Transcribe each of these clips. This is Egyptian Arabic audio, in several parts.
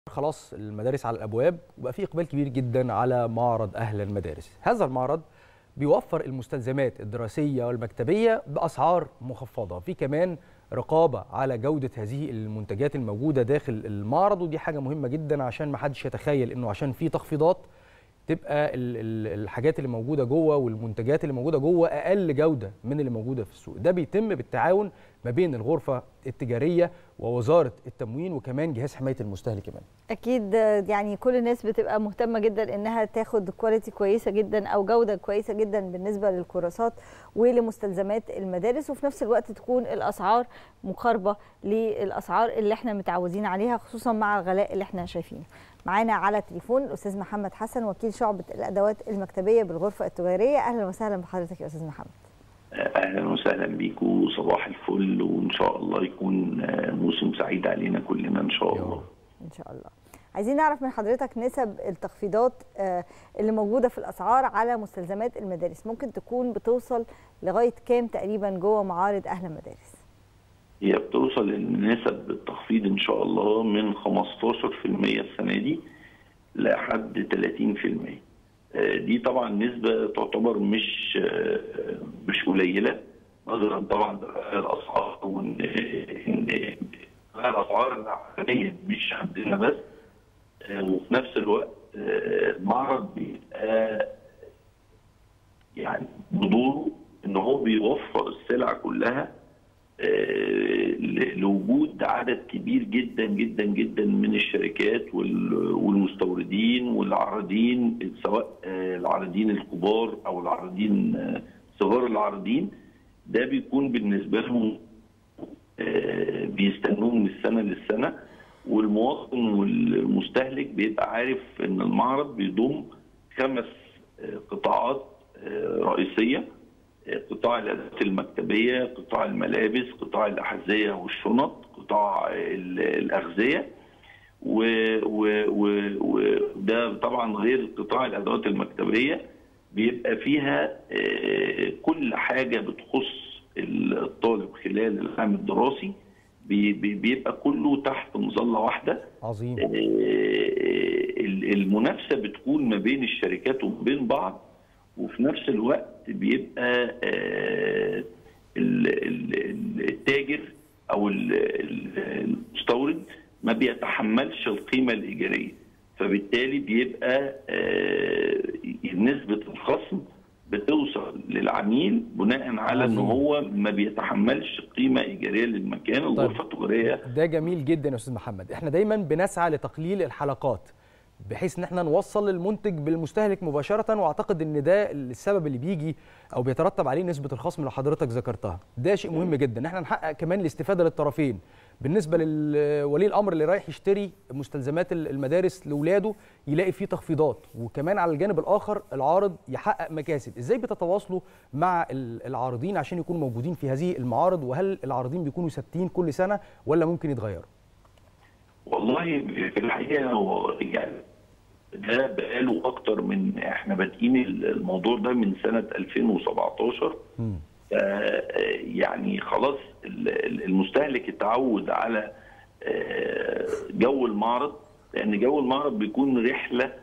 خلاص المدارس على الابواب وبقى في اقبال كبير جدا على معرض اهل المدارس هذا المعرض بيوفر المستلزمات الدراسيه والمكتبيه باسعار مخفضه في كمان رقابه على جوده هذه المنتجات الموجوده داخل المعرض ودي حاجه مهمه جدا عشان ما حدش يتخيل انه عشان في تخفيضات تبقى ال- ال- الحاجات اللي موجوده جوه والمنتجات اللي موجوده جوه اقل جوده من اللي موجوده في السوق ده بيتم بالتعاون ما بين الغرفه التجاريه ووزاره التموين وكمان جهاز حمايه المستهلك كمان اكيد يعني كل الناس بتبقى مهتمه جدا انها تاخد كواليتي كويسه جدا او جوده كويسه جدا بالنسبه للكراسات ولمستلزمات المدارس وفي نفس الوقت تكون الاسعار مقاربه للاسعار اللي احنا متعودين عليها خصوصا مع الغلاء اللي احنا شايفينه معانا على التليفون الاستاذ محمد حسن وكيل شعبه الادوات المكتبيه بالغرفه التجاريه اهلا وسهلا بحضرتك يا استاذ محمد اهلا وسهلا بيكم صباح الفل وان شاء الله يكون موسم سعيد علينا كلنا ان شاء الله ان شاء الله عايزين نعرف من حضرتك نسب التخفيضات اللي موجوده في الاسعار على مستلزمات المدارس ممكن تكون بتوصل لغايه كام تقريبا جوه معارض اهل المدارس هي بتوصل لنسب التخفيض ان شاء الله من 15% السنه دي لحد 30% دي طبعا نسبة تعتبر مش مش قليلة نظرا طبعا الأسعار وإن إن الأسعار العالمية مش عندنا بس وفي نفس الوقت المعرض بيبقى يعني بدوره إن هو بيوفر السلع كلها لوجود عدد كبير جدا جدا جدا من الشركات والمستوردين والعارضين سواء العارضين الكبار او العارضين صغار العارضين ده بيكون بالنسبه لهم بيستنوه من السنه للسنه والمواطن والمستهلك بيبقى عارف ان المعرض بيضم خمس قطاعات رئيسيه قطاع الادوات المكتبيه، قطاع الملابس، قطاع الاحذيه والشنط، قطاع الاغذيه وده طبعا غير قطاع الادوات المكتبيه بيبقى فيها كل حاجه بتخص الطالب خلال العام الدراسي بيبقى كله تحت مظله واحده عظيم المنافسه بتكون ما بين الشركات وبين بعض وفي نفس الوقت بيبقى التاجر او المستورد ما بيتحملش القيمه الايجاريه فبالتالي بيبقى نسبه الخصم بتوصل للعميل بناء على ان هو ما بيتحملش قيمه ايجاريه للمكان الغرفه التجاريه ده جميل جدا يا استاذ محمد احنا دايما بنسعى لتقليل الحلقات بحيث ان احنا نوصل المنتج بالمستهلك مباشره واعتقد ان ده السبب اللي بيجي او بيترتب عليه نسبه الخصم اللي حضرتك ذكرتها ده شيء مهم جدا ان احنا نحقق كمان الاستفاده للطرفين بالنسبه لولي الامر اللي رايح يشتري مستلزمات المدارس لاولاده يلاقي فيه تخفيضات وكمان على الجانب الاخر العارض يحقق مكاسب ازاي بتتواصلوا مع العارضين عشان يكونوا موجودين في هذه المعارض وهل العارضين بيكونوا ثابتين كل سنه ولا ممكن يتغيروا والله في الحقيقه هو يعني ده بقاله اكتر من احنا بادئين الموضوع ده من سنه 2017 م. يعني خلاص المستهلك اتعود على جو المعرض لان جو المعرض بيكون رحله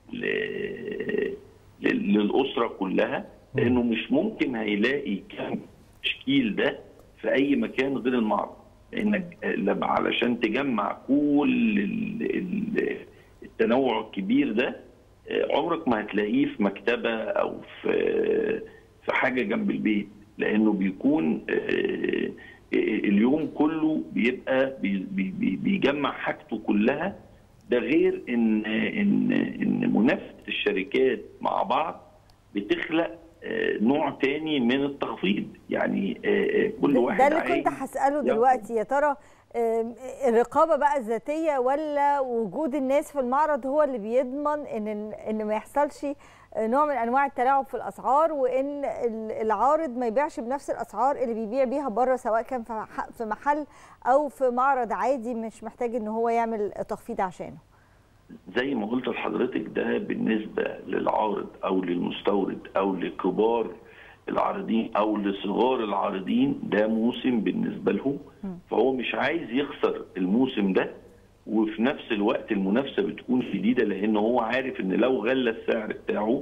للاسره كلها لانه مش ممكن هيلاقي كم تشكيل ده في اي مكان غير المعرض لانك لما علشان تجمع كل التنوع الكبير ده عمرك ما هتلاقيه في مكتبه او في في حاجه جنب البيت لانه بيكون اليوم كله بيبقى بيجمع حاجته كلها ده غير ان ان ان منافسه الشركات مع بعض بتخلق نوع تاني من التخفيض يعني كل واحد ده اللي كنت هساله دلوقتي يا ترى الرقابه بقى الذاتيه ولا وجود الناس في المعرض هو اللي بيضمن ان ان ما يحصلش نوع من انواع التلاعب في الاسعار وان العارض ما يبيعش بنفس الاسعار اللي بيبيع بيها بره سواء كان في محل او في معرض عادي مش محتاج ان هو يعمل تخفيض عشانه زي ما قلت لحضرتك ده بالنسبه للعارض او للمستورد او لكبار العارضين او لصغار العارضين ده موسم بالنسبه لهم فهو مش عايز يخسر الموسم ده وفي نفس الوقت المنافسه بتكون شديده لان هو عارف ان لو غلى السعر بتاعه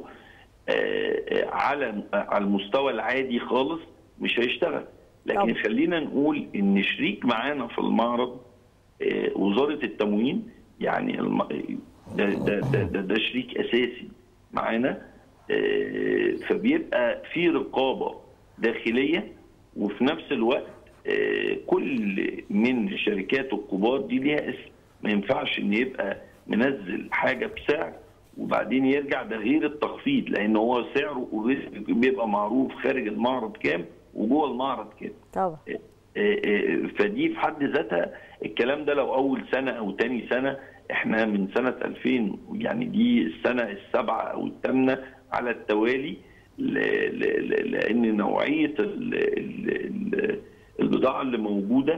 على على المستوى العادي خالص مش هيشتغل لكن طبعا. خلينا نقول ان شريك معانا في المعرض وزاره التموين يعني الم... ده, ده, ده, ده, ده شريك اساسي معانا فبيبقى في رقابه داخليه وفي نفس الوقت كل من شركات الكبار دي ليها اسم ما ينفعش ان يبقى منزل حاجه بسعر وبعدين يرجع ده غير التخفيض لان هو سعره بيبقى معروف خارج المعرض كام وجوه المعرض كام طبعا فدي في حد ذاتها الكلام ده لو اول سنه او تاني سنه احنا من سنه 2000 يعني دي السنه السابعه او الثامنه على التوالي لان نوعيه البضاعه اللي موجوده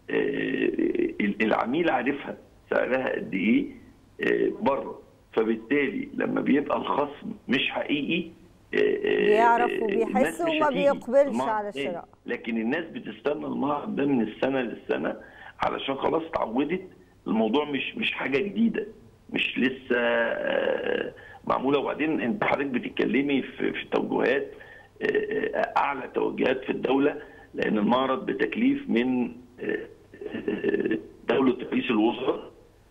العميل عارفها سعرها قد ايه بره فبالتالي لما بيبقى الخصم مش حقيقي بيعرف وبيحس وما بيقبلش على الشراء لكن الناس بتستنى المعرض ده من السنه للسنه علشان خلاص اتعودت الموضوع مش مش حاجه جديده مش لسه معموله وبعدين انت حضرتك بتتكلمي في, في توجهات اعلى توجهات في الدوله لان المعرض بتكليف من دوله رئيس الوزراء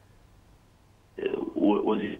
وزير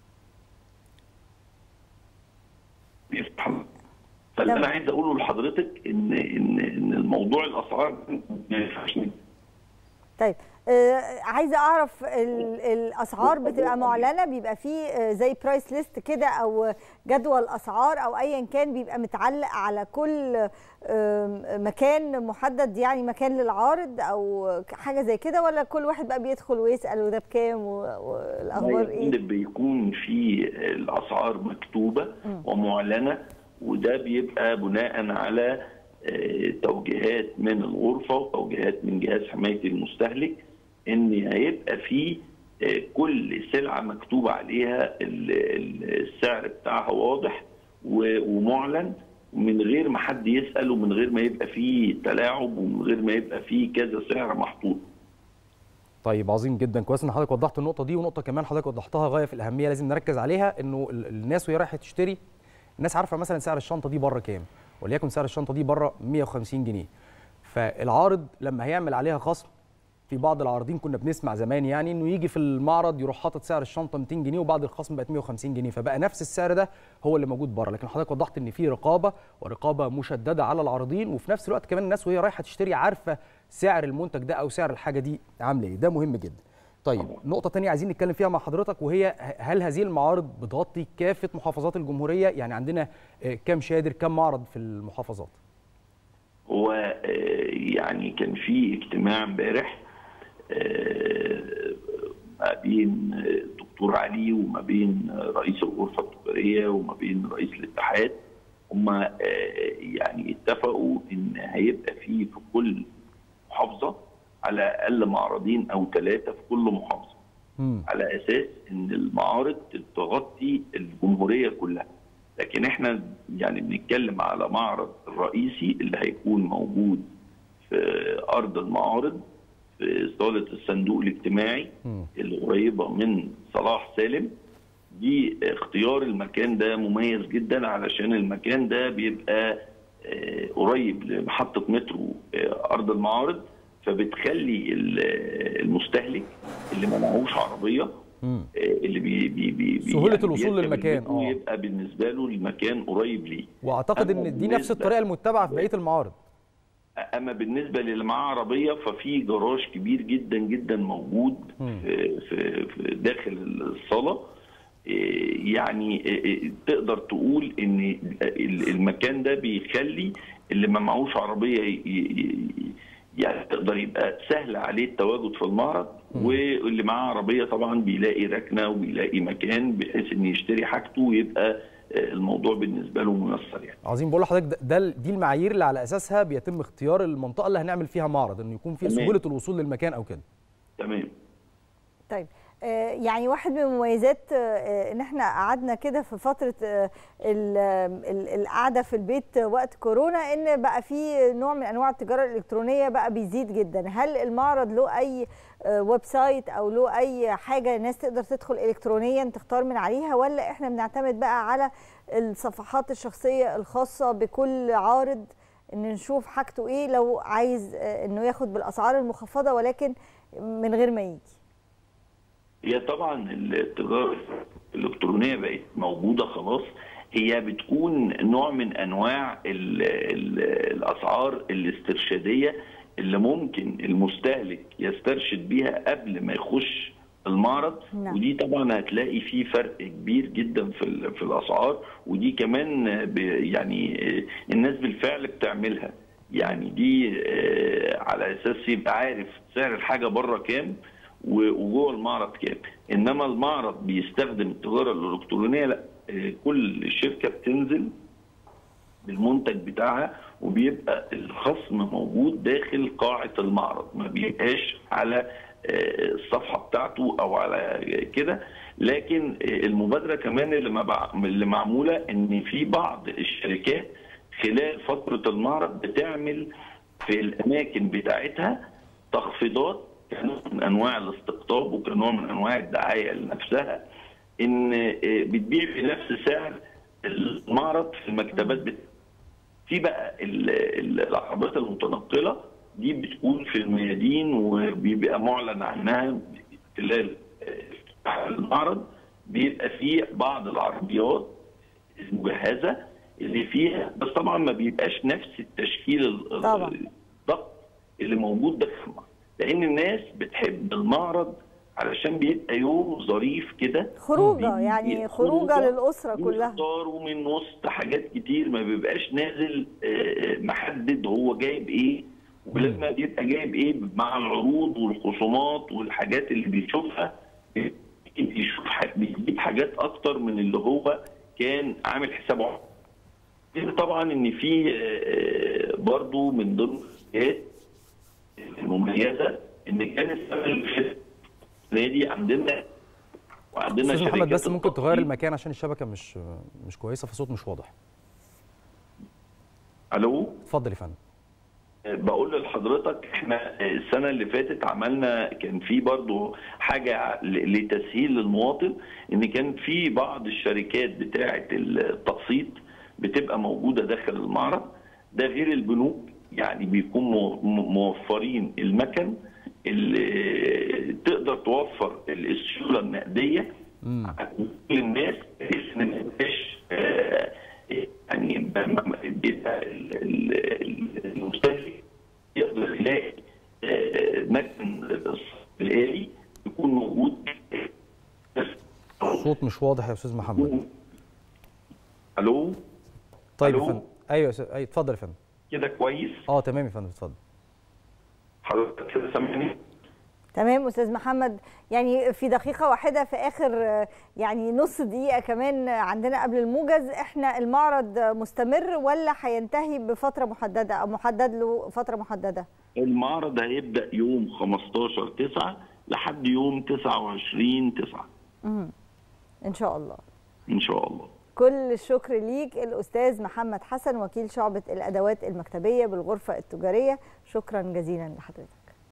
فاللي انا عايز اقوله لحضرتك ان ان ان الموضوع الاسعار ما ينفعش طيب آه عايزه اعرف الاسعار بتبقى معلنه بيبقى فيه زي برايس ليست كده او جدول اسعار او ايا كان بيبقى متعلق على كل آه مكان محدد يعني مكان للعارض او حاجه زي كده ولا كل واحد بقى بيدخل ويسال وده بكام والاخبار ايه؟ بيكون في الاسعار مكتوبه م. ومعلنه وده بيبقى بناء على توجيهات من الغرفه وتوجيهات من جهاز حمايه المستهلك ان هيبقى في كل سلعه مكتوب عليها السعر بتاعها واضح ومعلن من غير ما حد يسال ومن غير ما يبقى فيه تلاعب ومن غير ما يبقى فيه كذا سعر محطوط. طيب عظيم جدا كويس ان حضرتك وضحت النقطه دي ونقطه كمان حضرتك وضحتها غايه في الاهميه لازم نركز عليها انه الناس وهي رايحه تشتري الناس عارفه مثلا سعر الشنطه دي بره كام وليكن سعر الشنطه دي بره 150 جنيه فالعارض لما هيعمل عليها خصم في بعض العارضين كنا بنسمع زمان يعني انه يجي في المعرض يروح حاطط سعر الشنطه 200 جنيه وبعد الخصم بقت 150 جنيه فبقى نفس السعر ده هو اللي موجود بره لكن حضرتك وضحت ان في رقابه ورقابه مشدده على العارضين وفي نفس الوقت كمان الناس وهي رايحه تشتري عارفه سعر المنتج ده او سعر الحاجه دي عامله ايه ده مهم جدا طيب نقطه ثانيه عايزين نتكلم فيها مع حضرتك وهي هل هذه المعارض بتغطي كافه محافظات الجمهوريه يعني عندنا كم شادر كم معرض في المحافظات هو يعني كان في اجتماع امبارح ما بين الدكتور علي وما بين رئيس الغرفه التجاريه وما بين رئيس الاتحاد هم يعني اتفقوا ان هيبقى في في كل محافظه على الاقل معرضين او ثلاثه في كل محافظه م. على اساس ان المعارض تغطي الجمهوريه كلها لكن احنا يعني بنتكلم على معرض الرئيسي اللي هيكون موجود في ارض المعارض في صاله الصندوق الاجتماعي م. اللي قريبه من صلاح سالم دي اختيار المكان ده مميز جدا علشان المكان ده بيبقى قريب لمحطه مترو ارض المعارض فبتخلي المستهلك اللي ما معهوش عربيه مم. اللي بي بي بي سهوله يعني الوصول للمكان اه يبقى بالنسبه له المكان قريب ليه واعتقد ان دي نفس الطريقه المتبعه في بقيه المعارض اما بالنسبه للي معاه عربيه ففي جراج كبير جدا جدا موجود في, في, في داخل الصاله يعني تقدر تقول ان المكان ده بيخلي اللي ما معهوش عربيه يعني تقدر يبقى سهل عليه التواجد في المعرض واللي معاه عربيه طبعا بيلاقي ركنه وبيلاقي مكان بحيث ان يشتري حاجته ويبقى الموضوع بالنسبه له ميسر يعني. عظيم بقول لحضرتك ده دي المعايير اللي على اساسها بيتم اختيار المنطقه اللي هنعمل فيها معرض انه يكون في سهوله الوصول للمكان او كده. تمام. طيب آه، يعني واحد من مميزات آه، ان احنا قعدنا كده في فتره آه، ال- ال- القعده في البيت وقت كورونا ان بقى في نوع من انواع التجاره الالكترونيه بقى بيزيد جدا هل المعرض له اي آه، ويب سايت او له اي حاجه الناس تقدر تدخل الكترونيا تختار من عليها ولا احنا بنعتمد بقى على الصفحات الشخصيه الخاصه بكل عارض ان نشوف حاجته ايه لو عايز آه، انه ياخد بالاسعار المخفضه ولكن من غير ما يجي هي طبعا التجاره الالكترونيه بقت موجوده خلاص هي بتكون نوع من انواع ال ال الاسعار الاسترشاديه اللي ممكن المستهلك يسترشد بيها قبل ما يخش المعرض نعم. ودي طبعا هتلاقي في فرق كبير جدا في ال- في الاسعار ودي كمان ب- يعني آه، الناس بالفعل بتعملها يعني دي آه، على اساس يبقى عارف سعر الحاجه بره كام و- وجوه المعرض كام انما المعرض بيستخدم التجاره الالكترونيه لا آه، كل شركه بتنزل بالمنتج بتاعها وبيبقى الخصم موجود داخل قاعة المعرض ما بيبقاش على آه، الصفحة بتاعته أو على كده لكن آه، المبادرة كمان اللي مبع- اللي معمولة إن في بعض الشركات خلال فترة المعرض بتعمل في الأماكن بتاعتها تخفيضات كنوع من أنواع الاستقطاب وكنوع من أنواع الدعاية لنفسها إن آه، بتبيع بنفس سعر المعرض في المكتبات بتاعتها في بقى ال- ال- العربيات المتنقله دي بتكون في الميادين وبيبقى معلن عنها خلال افتتاح المعرض بيبقى فيه بعض العربيات المجهزه اللي فيها بس طبعا ما بيبقاش نفس التشكيل ال- طبعا. الضغط اللي موجود داخل المعرض لان الناس بتحب المعرض علشان بيبقى يوم ظريف كده خروجه بي- يعني خروجه للاسره كلها يختاروا من وسط حاجات كتير ما بيبقاش نازل آه، محدد هو جايب ايه ولما بيبقى جايب ايه مع العروض والخصومات والحاجات اللي بيشوفها يمكن يشوف ح- بيجيب حاجات اكتر من اللي هو كان عامل حسابه غير طبعا ان في آه، آه، برضو من ضمن الحاجات المميزه ان كان السنه اللي فاتت السنه دي عندنا وعندنا استاذ محمد شركات بس ممكن تغير التطبيق. المكان عشان الشبكه مش مش كويسه فالصوت مش واضح الو اتفضل يا فندم بقول لحضرتك احنا السنه اللي فاتت عملنا كان في برضو حاجه ل- لتسهيل للمواطن ان كان في بعض الشركات بتاعه التقسيط بتبقى موجوده داخل المعرض ده غير البنوك يعني بيكون مو- مو- موفرين المكن اللي تقدر توفر السيوله النقديه على كل الناس بحيث ان ما يبقاش آه، يعني ب- ب- بيبقى ال- ال- ال- المستهلك يقدر يلاقي آه، مكن الآلي يكون موجود الصوت مش واضح يا استاذ محمد الو طيب يا ألو؟ فندم ايوه يا أستاذ- ايوه اتفضل يا فندم كده كويس اه تمام يا فندم اتفضل حضرتك كده سامعني تمام استاذ محمد يعني في دقيقه واحده في اخر آه، يعني نص دقيقه كمان عندنا قبل الموجز احنا المعرض مستمر ولا هينتهي بفتره محدده او محدد له فتره محدده المعرض هيبدا يوم 15 9 لحد يوم 29 9 ان شاء الله ان شاء الله كل الشكر ليك الاستاذ محمد حسن وكيل شعبه الادوات المكتبيه بالغرفه التجاريه شكرا جزيلا لحضرتك